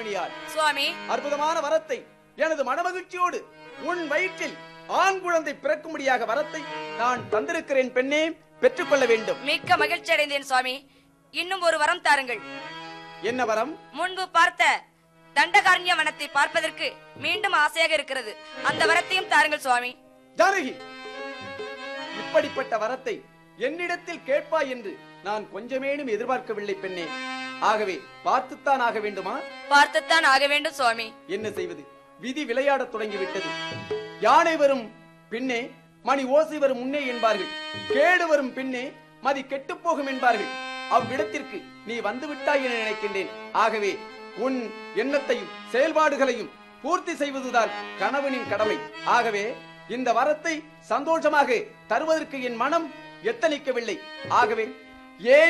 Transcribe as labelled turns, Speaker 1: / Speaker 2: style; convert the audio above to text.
Speaker 1: பெண்மணியார்
Speaker 2: சுவாமி
Speaker 1: அற்புதமான வரத்தை எனது மனமகிழ்ச்சியோடு உன் வயிற்றில் ஆண் குழந்தை பிறக்கும்படியாக வரத்தை நான் தந்திருக்கிறேன் பெண்ணே பெற்றுக்கொள்ள வேண்டும்
Speaker 2: மிக்க மகிழ்ச்சி அடைந்தேன் சுவாமி இன்னும் ஒரு வரம் தாருங்கள்
Speaker 1: என்ன வரம்
Speaker 2: முன்பு பார்த்த தண்டகாரண்ய வனத்தை பார்ப்பதற்கு மீண்டும் ஆசையாக இருக்கிறது அந்த வரத்தையும் தாருங்கள் சுவாமி
Speaker 1: ஜானகி இப்படிப்பட்ட வரத்தை என்னிடத்தில் கேட்பாய் என்று நான் கொஞ்சமேனும் எதிர்பார்க்கவில்லை பெண்ணே ஆகவே பார்த்துத்தான் ஆக வேண்டுமா
Speaker 2: பார்த்துத்தான் ஆக வேண்டும் சுவாமி
Speaker 1: என்ன செய்வது விதி விளையாடத் தொடங்கிவிட்டது யானை வரும் பின்னே மணி ஓசை வரும் முன்னே என்பார்கள் கேடு வரும் பின்னே மதி கெட்டுப் போகும் என்பார்கள் அவ்விடத்திற்கு நீ வந்து விட்டாய் என நினைக்கின்றேன் ஆகவே உன் எண்ணத்தையும் செயல்பாடுகளையும் பூர்த்தி செய்வதுதான் கணவனின் கடமை ஆகவே இந்த வரத்தை சந்தோஷமாக தருவதற்கு என் மனம் எத்தனிக்கவில்லை ஆகவே ஏன்